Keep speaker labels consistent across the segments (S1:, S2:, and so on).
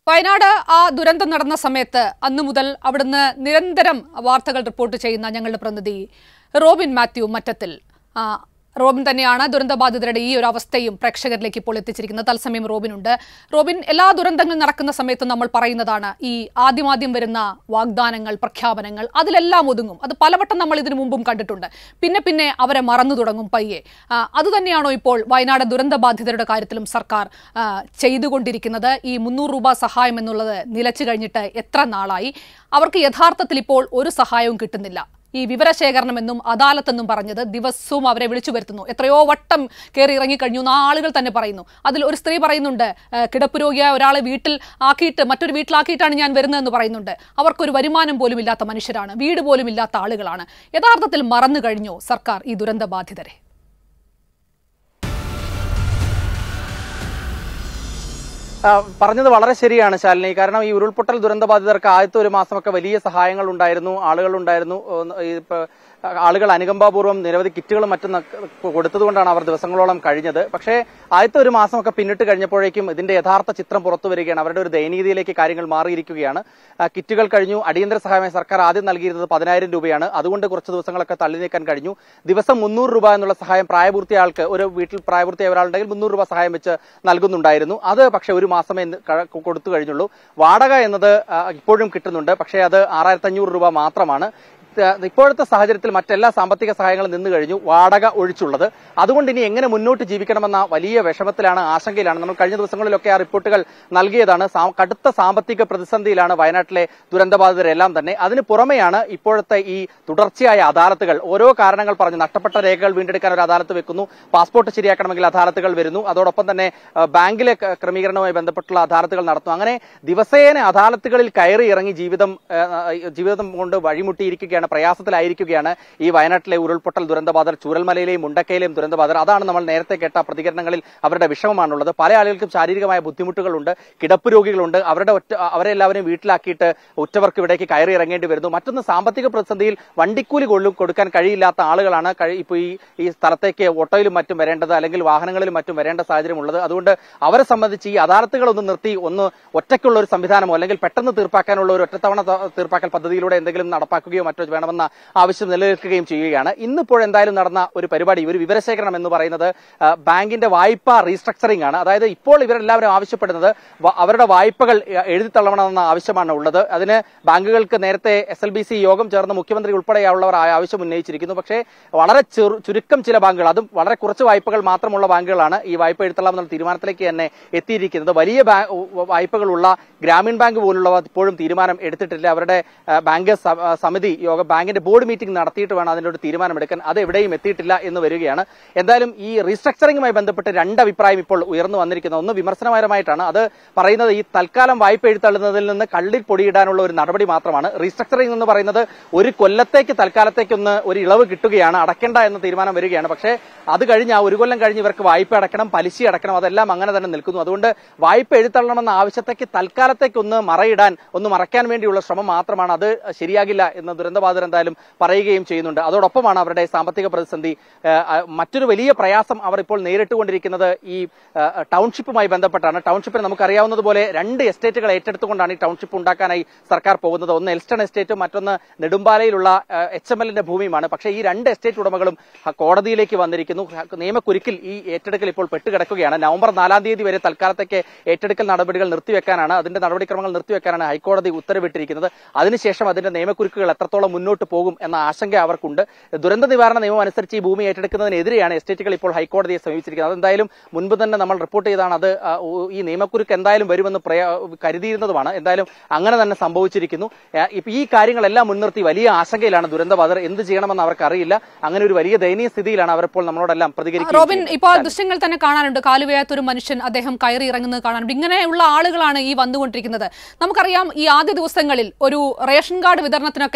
S1: വയനാട് ആ ദുരന്തം നടന്ന സമയത്ത് അന്നു മുതൽ അവിടുന്ന് നിരന്തരം വാർത്തകൾ റിപ്പോർട്ട് ചെയ്യുന്ന ഞങ്ങളുടെ പ്രതിനിധി റോബിൻ മാത്യു മറ്റത്തിൽ ആ, റോബിൻ തന്നെയാണ് ദുരന്തബാധിതരുടെ ഈ ഒരു അവസ്ഥയും പ്രേക്ഷകരിലേക്ക് ഇപ്പോൾ എത്തിച്ചിരിക്കുന്നത് തത്സമയം റോബിനുണ്ട് റോബിൻ എല്ലാ ദുരന്തങ്ങളും നടക്കുന്ന സമയത്ത് നമ്മൾ പറയുന്നതാണ് ഈ ആദ്യമാദ്യം വരുന്ന വാഗ്ദാനങ്ങൾ പ്രഖ്യാപനങ്ങൾ അതിലെല്ലാം ഒതുങ്ങും അത് പലവട്ടം നമ്മൾ ഇതിനു മുമ്പും കണ്ടിട്ടുണ്ട് പിന്നെ പിന്നെ അവരെ മറന്നു തുടങ്ങും പയ്യെ ആ, അതുതന്നെയാണോ ഇപ്പോൾ വയനാട് ദുരന്തബാധിതരുടെ കാര്യത്തിലും സർക്കാർ ആ, ചെയ്തുകൊണ്ടിരിക്കുന്നത് ഈ മുന്നൂറ് രൂപ സഹായം എന്നുള്ളത് നിലച്ചു കഴിഞ്ഞിട്ട് എത്ര നാളായി അവർക്ക് യഥാർത്ഥത്തിൽ ഇപ്പോൾ ഒരു സഹായവും കിട്ടുന്നില്ല ഈ വിവരശേഖരണമെന്നും അദാലത്തെന്നും പറഞ്ഞത് ദിവസവും അവരെ വിളിച്ചു വരുത്തുന്നു എത്രയോ വട്ടം കയറി ഇറങ്ങിക്കഴിഞ്ഞു എന്ന് ആ ആളുകൾ തന്നെ പറയുന്നു അതിൽ ഒരു സ്ത്രീ പറയുന്നുണ്ട് "ഏഹ്, കിടപ്പ് രോഗിയായ ഒരാളെ വീട്ടിൽ ആക്കിയിട്ട് മറ്റൊരു വീട്ടിലാക്കിയിട്ടാണ് ഞാൻ വരുന്നതെന്ന് പറയുന്നുണ്ട് അവർക്കൊരു വരുമാനം പോലും ഇല്ലാത്ത മനുഷ്യരാണ് വീട് പോലും ഇല്ലാത്ത ആളുകളാണ് യഥാർത്ഥത്തിൽ മറന്നു കഴിഞ്ഞു സർക്കാർ ഈ ദുരന്തബാധിതരെ
S2: ആ, പറഞ്ഞത് വളരെ ശരിയാണ് ശാലിനി കാരണം ഈ ഉരുൾപൊട്ടൽ ദുരന്തബാധിതർക്ക് ആദ്യത്തെ ഒരു മാസമൊക്കെ വലിയ സഹായങ്ങൾ ഉണ്ടായിരുന്നു ആളുകൾ ഉണ്ടായിരുന്നു ഒന്ന് ഈ ഇപ്പൊ ആളുകൾ അനുകമ്പാപൂർവ്വം നിരവധി കിറ്റുകളും മറ്റും നക്ക് കൊടുത്തതുകൊണ്ടാണ് അവർ ദിവസങ്ങളോളം കഴിഞ്ഞത് പക്ഷേ ആദ്യത്തെ ഒരു മാസമൊക്കെ പിന്നിട്ട് കഴിഞ്ഞപ്പോഴേക്കും ഇതിന്റെ യഥാർത്ഥ ചിത്രം പുറത്തു വരികയാണ് അവരുടെ ഒരു ദയനീയതയിലേക്ക് കാര്യങ്ങൾ മാറിയിരിക്കുകയാണ് ആ, കിറ്റുകൾ കഴിഞ്ഞു അടിയന്തര സഹായമായി സർക്കാർ ആദ്യം നൽകിയിരുന്നത് പതിനായിരം രൂപയാണ് അതുകൊണ്ട് കുറച്ച് ദിവസങ്ങളൊക്കെ തള്ളി നീക്കാൻ കഴിഞ്ഞു ദിവസം മുന്നൂറ് രൂപ എന്നുള്ള സഹായം പ്രായപൂർത്തിയ ആൾക്ക് ഒരു വീട്ടിൽ പ്രായപൂർത്തിയായ ഒരാളുണ്ടെങ്കിൽ മുന്നൂറ് രൂപ സഹായം വെച്ച് നൽകുന്നുണ്ടായിരുന്നു അത് പക്ഷേ ഒരു മാസമേ ഇന്ന് ക- കൊടുത്തു കഴിഞ്ഞുള്ളൂ വാടക എന്നത് ആ, ഇപ്പോഴും കിട്ടുന്നുണ്ട് പക്ഷേ അത് ആറായിരത്തി അഞ്ഞൂറ് രൂപ മാത്രമാണ് ഇത് ഇപ്പോഴത്തെ സാഹചര്യത്തിൽ മറ്റെല്ലാ സാമ്പത്തിക സഹായങ്ങളും നിന്നു കഴിഞ്ഞു വാടക ഒഴിച്ചുള്ളത് അതുകൊണ്ട് ഇനി എങ്ങനെ മുന്നോട്ട് ജീവിക്കണമെന്ന വലിയ വിഷമത്തിലാണ് ആശങ്കയിലാണ് നമ്മൾ കഴിഞ്ഞ ദിവസങ്ങളിലൊക്കെ ആ റിപ്പോർട്ടുകൾ നൽകിയതാണ് സാ- കടുത്ത സാമ്പത്തിക പ്രതിസന്ധിയിലാണ് വയനാട്ടിലെ ദുരന്തബാധിതരെല്ലാം തന്നെ അതിന് പുറമെയാണ് ഇപ്പോഴത്തെ ഈ തുടർച്ചയായ അദാലത്തുകൾ ഓരോ കാരണങ്ങൾ പറഞ്ഞ് നഷ്ടപ്പെട്ട രേഖകൾ വീണ്ടെടുക്കാൻ ഒരു അദാലത്ത് വെക്കുന്നു പാസ്പോർട്ട് ശരിയാക്കണമെങ്കിൽ അദാലത്തുകൾ വരുന്നു അതോടൊപ്പം തന്നെ ആ, ബാങ്കിലെ ക- ക്രമീകരണവുമായി ബന്ധപ്പെട്ടുള്ള അദാലത്തുകൾ നടത്തുന്നു അങ്ങനെ ദിവസേന അദാലത്തുകളിൽ കയറി ഇറങ്ങി ജീവിതം ആ, ആ, ജീവിതം കൊണ്ട് വഴിമുട്ടിയിരിക്കുകയാണ് പ്രയാസത്തിലായിരിക്കുകയാണ് ഈ വയനാട്ടിലെ ഉരുൾപൊട്ടൽ ദുരന്തബാധർ ചൂരൽമലയിലെയും മുണ്ടക്കയിലെയും ദുരന്തബാധർ അതാണ് നമ്മൾ നേരത്തെ കേട്ട പ്രതികരണങ്ങളിൽ അവരുടെ വിഷമമാണുള്ളത് പല ആളുകൾക്കും ശാരീരികമായ ബുദ്ധിമുട്ടുകളുണ്ട് കിടപ്പ് രോഗികളുണ്ട് അവരുടെ ഒറ്റ അവരെ എല്ലാവരും വീട്ടിലാക്കിയിട്ട് ഉറ്റവർക്ക് ഇവിടേക്ക് കയറി ഇറങ്ങേണ്ടി വരുന്നു മറ്റൊന്ന് സാമ്പത്തിക പ്രതിസന്ധിയിൽ വണ്ടിക്കൂലി കൊള്ളും കൊടുക്കാൻ കഴിയില്ലാത്ത ആളുകളാണ് കഴി- ഇപ്പോൾ ഈ ഈ സ്ഥലത്തേക്ക് ഓട്ടോയിലും മറ്റും വരേണ്ടത് അല്ലെങ്കിൽ വാഹനങ്ങളിലും മറ്റും വരേണ്ട സാഹചര്യം ഉള്ളത് അതുകൊണ്ട് അവരെ സംബന്ധിച്ച് ഈ അദാലത്തുകൾ ഒന്ന് നിർത്തി ഒന്ന് ഒറ്റയ്ക്കുള്ള ഒരു സംവിധാനമോ അല്ലെങ്കിൽ പെട്ടെന്ന് തീർപ്പാക്കാനുള്ള ഒരു ഒറ്റത്തവണ ത- തീർപ്പാക്കൽ പദ്ധതിയിലൂടെ എന്തെങ്കിലും നടപ്പാക്കുകയോ മറ്റോ വേണമെന്ന ആവശ്യം നിലനിൽക്കുകയും ചെയ്യുകയാണ് ഇന്നിപ്പോൾ എന്തായാലും നടന്ന ഒരു പരിപാടി ഒരു വിവരശേഖരണം എന്ന് പറയുന്നത് ആ, ബാങ്കിന്റെ വായ്പ റീസ്ട്രക്ചറിംഗ് ആണ് അതായത് ഇപ്പോൾ ഇവരെല്ലാവരും ആവശ്യപ്പെടുന്നത് വ- അവരുടെ വായ്പകൾ എ- എഴുതി തള്ളണമെന്ന ആവശ്യമാണ് ഉള്ളത് അതിന് ബാങ്കുകൾക്ക് നേരത്തെ എസ് എൽ ബി സി യോഗം ചേർന്ന് മുഖ്യമന്ത്രി ഉൾപ്പെടെയുള്ളവർ ആ ആവശ്യം ഉന്നയിച്ചിരിക്കുന്നു പക്ഷേ വളരെ ചെറു- ചുരുക്കം ചില ബാങ്കുകൾ അതും വളരെ കുറച്ച് വായ്പകൾ മാത്രമുള്ള ബാങ്കുകളാണ് ഈ വായ്പ എഴുത്തള്ളാമെന്നുള്ള തീരുമാനത്തിലേക്ക് തന്നെ എത്തിയിരിക്കുന്നത് വലിയ ബാ- വായ്പകളുള്ള ഗ്രാമീൺ ബാങ്ക് പോലുള്ളവ ഇപ്പോഴും തീരുമാനം എടുത്തിട്ടില്ല അവരുടെ ആ, ബാങ്ക് സ- ആ, സമിതി യോഗ ബാങ്കിന്റെ ബോർഡ് മീറ്റിംഗ് നടത്തിയിട്ട് വേണം അതിന്റെ ഒരു തീരുമാനമെടുക്കാൻ അത് എവിടെയും എത്തിയിട്ടില്ല എന്ന് വരികയാണ് എന്തായാലും ഈ റീസ്ട്രക്ചറിംഗുമായി ബന്ധപ്പെട്ട് രണ്ട് അഭിപ്രായം ഇപ്പോൾ ഉയർന്നു വന്നിരിക്കുന്നത് ഒന്ന് വിമർശനപരമായിട്ടാണ് അത് പറയുന്നത് ഈ തൽക്കാലം വായ്പ എഴുത്തള്ളുന്നതിൽ നിന്ന് കള്ളിൽ പൊടിയിടാനുള്ള ഒരു നടപടി മാത്രമാണ് റീസ്ട്രക്ചറിംഗ് എന്ന് പറയുന്നത് ഒരു കൊല്ലത്തേക്ക് തൽക്കാലത്തേക്കൊന്ന് ഒരു ഇളവ് കിട്ടുകയാണ് അടയ്ക്കേണ്ട എന്ന തീരുമാനം വരികയാണ് പക്ഷേ അത് കഴിഞ്ഞ് ആ ഒരു കൊല്ലം കഴിഞ്ഞ് ഇവർക്ക് വായ്പ അടക്കണം പലിശ അടക്കണം അതെല്ലാം അങ്ങനെ തന്നെ നിൽക്കുന്നു അതുകൊണ്ട് വായ്പ എഴുത്തള്ളണമെന്ന ആവശ്യത്തേക്ക് തൽക്കാലത്തേക്കൊന്ന് മറയിടാൻ ഒന്ന് മറയ്ക്കാൻ വേണ്ടിയുള്ള ശ്രമം മാത്രമാണ് അത് ശരിയാകില്ല എന്ന് ദുരന്തബാധിതർ എന്തായാലും പറയുകയും ചെയ്യുന്നുണ്ട് അതോടൊപ്പമാണ് അവരുടെ സാമ്പത്തിക പ്രതിസന്ധി ആ, ആ, മറ്റൊരു വലിയ പ്രയാസം അവർ ഇപ്പോൾ നേരിട്ടുകൊണ്ടിരിക്കുന്നത് ഈ ആ, ടൗൺഷിപ്പുമായി ബന്ധപ്പെട്ടാണ് ടൗൺഷിപ്പിന് നമുക്കറിയാവുന്നതുപോലെ രണ്ട് എസ്റ്റേറ്റുകൾ ഏറ്റെടുത്തുകൊണ്ടാണ് ഈ ടൗൺഷിപ്പ് ഉണ്ടാക്കാനായി സർക്കാർ പോകുന്നത് ഒന്ന് എൽസ്റ്റൺ എസ്റ്റേറ്റും മറ്റൊന്ന് നെടുമ്പാലയിലുള്ള എച്ച് എം എല്ലിന്റെ ഭൂമിയുമാണ് പക്ഷേ ഈ രണ്ട് എസ്റ്റേറ്റ് ഉടമകളും ആ, കോടതിയിലേക്ക് വന്നിരിക്കുന്നു നിയമക്കുരുക്കിൽ ഈ ഏറ്റെടുക്കൽ ഇപ്പോൾ പെട്ടുകിടക്കുകയാണ് നവംബർ നാലാം തീയതി വരെ തൽക്കാലത്തേക്ക് ഏറ്റെടുക്കൽ നടപടികൾ നിർത്തിവെക്കാനാണ് അതിന്റെ നടപടിക്രമങ്ങൾ നിർത്തിവെക്കാനാണ് ഹൈക്കോടതി ഉത്തരവിട്ടിരിക്കുന്നത് അതിനുശേഷം അതിന്റെ നിയമക്കുരുക്കുകൾ എത്രത്തോളം മുന്നോട്ട് പോകും എന്ന ആശങ്ക അവർക്കുണ്ട് ദുരന്ത നിവാരണ നിയമം അനുസരിച്ച് ഈ ഭൂമി ഏറ്റെടുക്കുന്നതിനെതിരെയാണ് എസ്റ്റേറ്റുകൾ ഇപ്പോൾ ഹൈക്കോടതിയെ സമീപിച്ചിരിക്കുന്നത് അതെന്തായാലും മുൻപ് തന്നെ നമ്മൾ റിപ്പോർട്ട് ചെയ്താണ് അത് ആ, ഉ- ഈ നിയമക്കുരുക്ക് എന്തായാലും വരുമെന്ന് പ്രയ- കരുതിയിരുന്നതുമാണ് എന്തായാലും അങ്ങനെ തന്നെ സംഭവിച്ചിരിക്കുന്നു ആ, ഇപ്പൊ ഈ കാര്യങ്ങളെല്ലാം മുൻനിർത്തി വലിയ ആശങ്കയിലാണ് ദുരന്തബാധർ എന്ത് ചെയ്യണമെന്ന് അവർക്ക് അറിയില്ല അങ്ങനെ ഒരു വലിയ ദയനീയ സ്ഥിതിയിലാണ് അവരിപ്പോൾ നമ്മളോടെല്ലാം പ്രതികരിക്കുന്നത്
S1: റോബിൻ ഇപ്പോൾ ആ ദൃശ്യങ്ങൾ തന്നെ കാണാനുണ്ട് കാലുവയ്യാത്ത ഒരു മനുഷ്യൻ അദ്ദേഹം കയറി ഇറങ്ങുന്നത് കാണാനുണ്ട് ഇങ്ങനെയുള്ള ആളുകളാണ് ഈ വന്നുകൊണ്ടിരിക്കുന്നത് നമുക്കറിയാം ഈ ആദ്യ ദിവസങ്ങളിൽ ഒരു റേഷൻ കാർഡ് വിതരണത്തിനൊക്കെ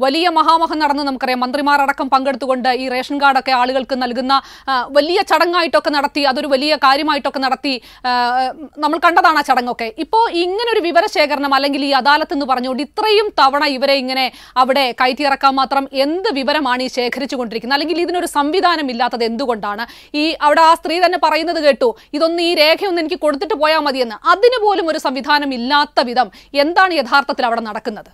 S1: വലിയ മഹാമഹം നടന്ന് നമുക്കറിയാം മന്ത്രിമാർ അടക്കം പങ്കെടുത്തുകൊണ്ട് ഈ റേഷൻ കാർഡൊക്കെ ആളുകൾക്ക് നൽകുന്ന ആ, വലിയ ചടങ്ങായിട്ടൊക്കെ നടത്തി അതൊരു വലിയ കാര്യമായിട്ടൊക്കെ നടത്തി ആ, നമ്മൾ കണ്ടതാണ് ആ ചടങ്ങൊക്കെ ഇപ്പോൾ ഇങ്ങനെ ഒരു വിവരശേഖരണം അല്ലെങ്കിൽ ഈ അദാലത്ത് എന്ന് പറഞ്ഞുകൊണ്ട് ഇത്രയും തവണ ഇവരെ ഇങ്ങനെ അവിടെ കയറ്റിയിറക്കാൻ മാത്രം എന്ത് വിവരമാണ് ഈ ശേഖരിച്ചു കൊണ്ടിരിക്കുന്നത് അല്ലെങ്കിൽ ഇതിനൊരു സംവിധാനം ഇല്ലാത്തത് എന്തുകൊണ്ടാണ് ഈ അവിടെ ആ സ്ത്രീ തന്നെ പറയുന്നത് കേട്ടു ഇതൊന്ന് ഈ രേഖയൊന്ന് എനിക്ക് കൊടുത്തിട്ട് പോയാൽ മതിയെന്ന് അതിന് പോലും ഒരു സംവിധാനം ഇല്ലാത്ത വിധം എന്താണ് യഥാർത്ഥത്തിൽ അവിടെ നടക്കുന്നത്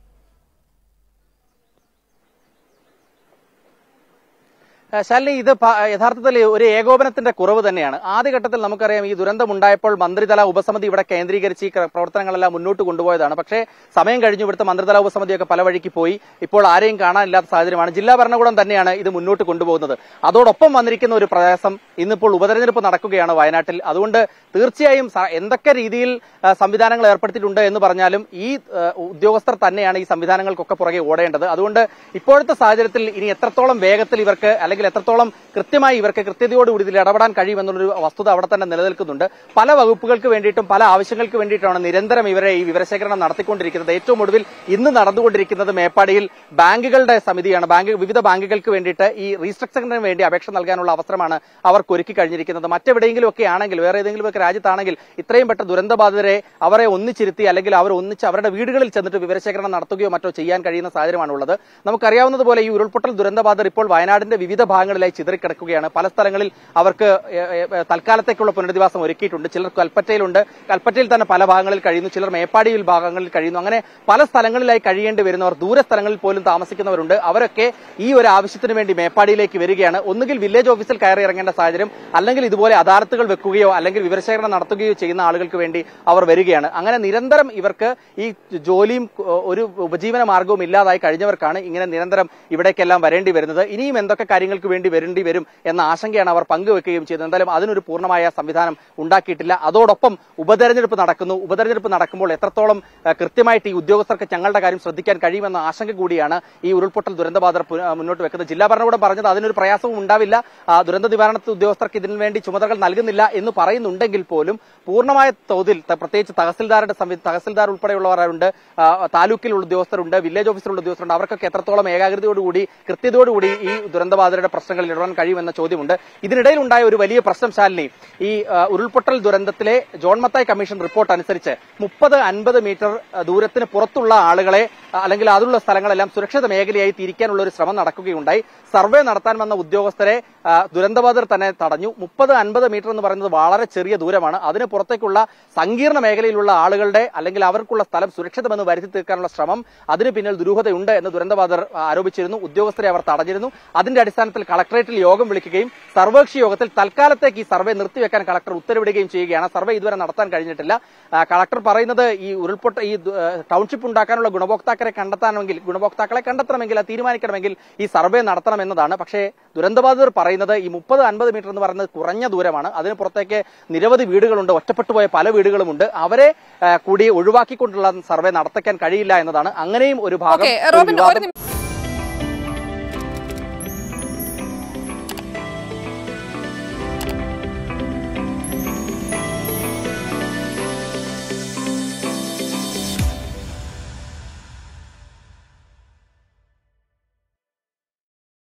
S2: ഏഹ് ശാലിനി ഇത് പ- യഥാർത്ഥത്തിൽ ഒരു ഏകോപനത്തിന്റെ കുറവ് തന്നെയാണ് ആദ്യഘട്ടത്തിൽ നമുക്കറിയാം ഈ ദുരന്തമുണ്ടായപ്പോൾ മന്ത്രിതല ഉപസമിതി ഇവിടെ കേന്ദ്രീകരിച്ച് ഈ ക്ര- പ്രവർത്തനങ്ങളെല്ലാം മുന്നോട്ട് കൊണ്ടുപോയതാണ് പക്ഷേ സമയം കഴിഞ്ഞു ഇവിടുത്തെ മന്ത്രിതല ഉപസമിതിയൊക്കെ പല വഴിക്ക് പോയി ഇപ്പോൾ ആരെയും കാണാനില്ലാത്ത സാഹചര്യമാണ് ജില്ലാ ഭരണകൂടം തന്നെയാണ് ഇത് മുന്നോട്ട് കൊണ്ടുപോകുന്നത് അതോടൊപ്പം വന്നിരിക്കുന്ന ഒരു പ്രയാസം ഇന്നിപ്പോൾ ഉപതെരഞ്ഞെടുപ്പ് നടക്കുകയാണ് വയനാട്ടിൽ അതുകൊണ്ട് തീർച്ചയായും സ- എന്തൊക്കെ രീതിയിൽ ആ, സംവിധാനങ്ങൾ ഏർപ്പെടുത്തിയിട്ടുണ്ട് എന്ന് പറഞ്ഞാലും ഈ ആ, ഉദ്യോഗസ്ഥർ തന്നെയാണ് ഈ സംവിധാനങ്ങൾക്കൊക്കെ പുറകെ ഓടേണ്ടത് അതുകൊണ്ട് ഇപ്പോഴത്തെ സാഹചര്യത്തിൽ ഇനി എത്രത്തോളം വേഗത്തിൽ ഇവർക്ക് അല്ലെങ്കിൽ എത്രത്തോളം കൃത്യമായി ഇവർക്ക് കൃത്യതയോടുകൂടി ഇതിൽ ഇടപെടാൻ കഴിയുമെന്നുള്ളൊരു വസ്തുത അവിടെ തന്നെ നിലനിൽക്കുന്നുണ്ട് പല വകുപ്പുകൾക്ക് വേണ്ടിയിട്ടും പല ആവശ്യങ്ങൾക്ക് വേണ്ടിയിട്ടാണ് നിരന്തരം ഇവരെ ഈ വിവരശേഖരണം നടത്തിക്കൊണ്ടിരിക്കുന്നത് ഏറ്റവും ഒടുവിൽ ഇന്ന് നടന്നുകൊണ്ടിരിക്കുന്നത് മേപ്പാടിയിൽ ബാങ്കുകളുടെ സമിതിയാണ് ബാങ്ക് വിവിധ ബാങ്കുകൾക്ക് വേണ്ടിയിട്ട് ഈ റീസ്ട്രക്ചറിന് വേണ്ടി അപേക്ഷ നൽകാനുള്ള അവസരമാണ് അവർക്ക് ഒരുക്കി കഴിഞ്ഞിരിക്കുന്നത് മറ്റെവിടെയെങ്കിലും ഒക്കെ ആണെങ്കിൽ വേറെ ഏതെങ്കിലും ഒക്കെ രാജ്യത്താണെങ്കിൽ ഇത്രയും പെട്ട ദുരന്തബാധിതരെ അവരെ ഒന്നിച്ചിരുത്തി അല്ലെങ്കിൽ അവർ ഒന്നിച്ച് അവരുടെ വീടുകളിൽ ചെന്നിട്ട് വിവരശേഖരണം നടത്തുകയോ മറ്റോ ചെയ്യാൻ കഴിയുന്ന സാഹചര്യമാണുള്ളത് നമുക്കറിയാവുന്നതുപോലെ ഈ ഉരുൾപൊട്ടൽ ദുരന്തബാധിതർ ഇപ്പോൾ വയനാടിന്റെ വിവിധ ഭാഗങ്ങളിലായി ചിതറിക്കിടക്കുകയാണ് പല സ്ഥലങ്ങളിൽ അവർക്ക് ഏ, ഏ, ഏ, തൽക്കാലത്തേക്കുള്ള പുനരധിവാസം ഒരുക്കിയിട്ടുണ്ട് ചിലർ കൽപ്പറ്റയിലുണ്ട് കൽപ്പറ്റയിൽ തന്നെ പല ഭാഗങ്ങളിൽ കഴിയുന്നു ചിലർ മേപ്പാടിയിൽ ഭാഗങ്ങളിൽ കഴിയുന്നു അങ്ങനെ പല സ്ഥലങ്ങളിലായി കഴിയേണ്ടി വരുന്നവർ ദൂര സ്ഥലങ്ങളിൽ പോലും താമസിക്കുന്നവരുണ്ട് അവരൊക്കെ ഈ ഒരു ആവശ്യത്തിന് വേണ്ടി മേപ്പാടിയിലേക്ക് വരികയാണ് ഒന്നുകിൽ വില്ലേജ് ഓഫീസിൽ കയറി ഇറങ്ങേണ്ട സാഹചര്യം അല്ലെങ്കിൽ ഇതുപോലെ അദാലത്തുകൾ വെക്കുകയോ അല്ലെങ്കിൽ വിവരശേഖരണം നടത്തുകയോ ചെയ്യുന്ന ആളുകൾക്ക് വേണ്ടി അവർ വരികയാണ് അങ്ങനെ നിരന്തരം ഇവർക്ക് ഈ ജോലിയും ഏഹ്, ഒരു ഉപജീവന മാർഗവും ഇല്ലാതായി കഴിഞ്ഞവർക്കാണ് ഇങ്ങനെ നിരന്തരം ഇവിടേക്കെല്ലാം വരേണ്ടി വരുന്നത് ഇനിയും എന്തൊക്കെ കാര്യങ്ങൾക്ക് വേണ്ടി വരേണ്ടി വരും എന്ന ആശങ്കയാണ് അവർ പങ്കുവെക്കുകയും ചെയ്തത് എന്തായാലും അതിനൊരു പൂർണ്ണമായ സംവിധാനം ഉണ്ടാക്കിയിട്ടില്ല അതോടൊപ്പം ഉപതെരഞ്ഞെടുപ്പ് നടക്കുന്നു ഉപതെരഞ്ഞെടുപ്പ് നടക്കുമ്പോൾ എത്രത്തോളം ഏഹ്, കൃത്യമായിട്ട് ഈ ഉദ്യോഗസ്ഥർക്ക് ഞങ്ങളുടെ കാര്യം ശ്രദ്ധിക്കാൻ കഴിയുമെന്ന ആശങ്ക കൂടിയാണ് ഈ ഉരുൾപൊട്ടൽ ദുരന്തബാധർ പു- ആ, മുന്നോട്ട് വെക്കുന്നത് ജില്ലാ ഭരണകൂടം പറഞ്ഞത് അതിനൊരു പ്രയാസവും ഉണ്ടാവില്ല ആ, ദുരന്ത നിവാരണ ഉദ്യോഗസ്ഥർക്ക് ഇതിനു വേണ്ടി ചുമതലകൾ നൽകുന്നില്ല എന്ന് പറയുന്നുണ്ടെങ്കിൽ പോലും പൂർണ്ണമായ തോതിൽ ത- പ്രത്യേകിച്ച് തഹസിൽദാരുടെ സംവി- തഹസിൽദാർ ഉൾപ്പെടെയുള്ളവരുണ്ട് ആ, താലൂക്കിലുള്ള ഉദ്യോഗസ്ഥരുണ്ട് വില്ലേജ് ഓഫീസറുള്ള ഉദ്യോഗസ്ഥരുണ്ട് അവർക്കൊക്കെ എത്രത്തോളം ഏകാഗ്രതയോടുകൂടി കൃത്യതയോടുകൂടി ഈ ദുരന്തബാധിതരുടെ പ്രശ്നങ്ങളിൽ ഇടപെടാൻ കഴിയുമെന്ന ചോദ്യമുണ്ട് ഇതിനിടയിൽ ഉണ്ടായ ഒരു വലിയ പ്രശ്നം ശാലിനി ഈ ആ, ഉരുൾപൊട്ടൽ ദുരന്തത്തിലെ ജോൺ മത്തായി കമ്മീഷൻ റിപ്പോർട്ട് അനുസരിച്ച് മുപ്പത് അൻപത് മീറ്റർ ആ, ദൂരത്തിന് പുറത്തുള്ള ആളുകളെ ആ, അല്ലെങ്കിൽ അതിലുള്ള സ്ഥലങ്ങളെല്ലാം സുരക്ഷിത മേഖലയായി തിരിക്കാനുള്ള ഒരു ശ്രമം നടക്കുകയുണ്ടായി സർവേ നടത്താൻ വന്ന ഉദ്യോഗസ്ഥരെ ആ, ദുരന്തബാധിതർ തന്നെ തടഞ്ഞു മുപ്പത് അൻപത് മീറ്റർ എന്ന് പറയുന്നത് വളരെ ചെറിയ ദൂരമാണ് അതിന് പുറത്തേക്കുള്ള സങ്കീർണ മേഖലയിലുള്ള ആളുകളുടെ അല്ലെങ്കിൽ അവർക്കുള്ള സ്ഥലം സുരക്ഷിതമെന്ന് വരുത്തി തീർക്കാനുള്ള ശ്രമം അതിന് പിന്നിൽ ദുരൂഹതയുണ്ട് എന്ന് ദുരന്തബാധിതർ ആ, ആരോപിച്ചിരുന്നു ഉദ്യോഗസ്ഥരെ അവർ തടഞ്ഞിരുന്നു അതിന്റെ അടിസ്ഥാനത്തിൽ കളക്ടറേറ്റിൽ യോഗം വിളിക്കുകയും സർവകക്ഷി യോഗത്തിൽ തൽക്കാലത്തേക്ക് ഈ സർവേ നിർത്തിവെക്കാൻ കളക്ടർ ഉത്തരവിടുകയും ചെയ്യുകയാണ് സർവേ ഇതുവരെ നടത്താൻ കഴിഞ്ഞിട്ടില്ല ആ, കളക്ടർ പറയുന്നത് ഈ ഉരുൾപൊട്ട ഈ ദു- ആ, ടൗൺഷിപ്പ് ഉണ്ടാക്കാനുള്ള ഗുണഭോക്താക്കളെ കണ്ടെത്താനെങ്കിൽ ഗുണഭോക്താക്കളെ കണ്ടെത്തണമെങ്കിൽ അത് തീരുമാനിക്കണമെങ്കിൽ ഈ സർവേ നടത്തണം എന്നതാണ് പക്ഷേ ദുരന്തബാധിതർ പറയുന്നത് ഈ മുപ്പത് അൻപത് മീറ്റർ എന്ന് പറയുന്നത് കുറഞ്ഞ ദൂരമാണ് അതിന് പുറത്തേക്ക് നിരവധി വീടുകളുണ്ട് ഒറ്റപ്പെട്ടു പോയ പല വീടുകളുമുണ്ട് അവരെ ആ, കൂടി ഒഴിവാക്കിക്കൊണ്ടുള്ള സർവേ നടത്തിക്കാൻ കഴിയില്ല എന്നതാണ് അങ്ങനെയും ഒരു ഭാഗം
S1: ഓക്കെ
S2: ഒരു
S1: റോബിൻ
S2: വിവാദം
S1: ഒരു നിമിഷം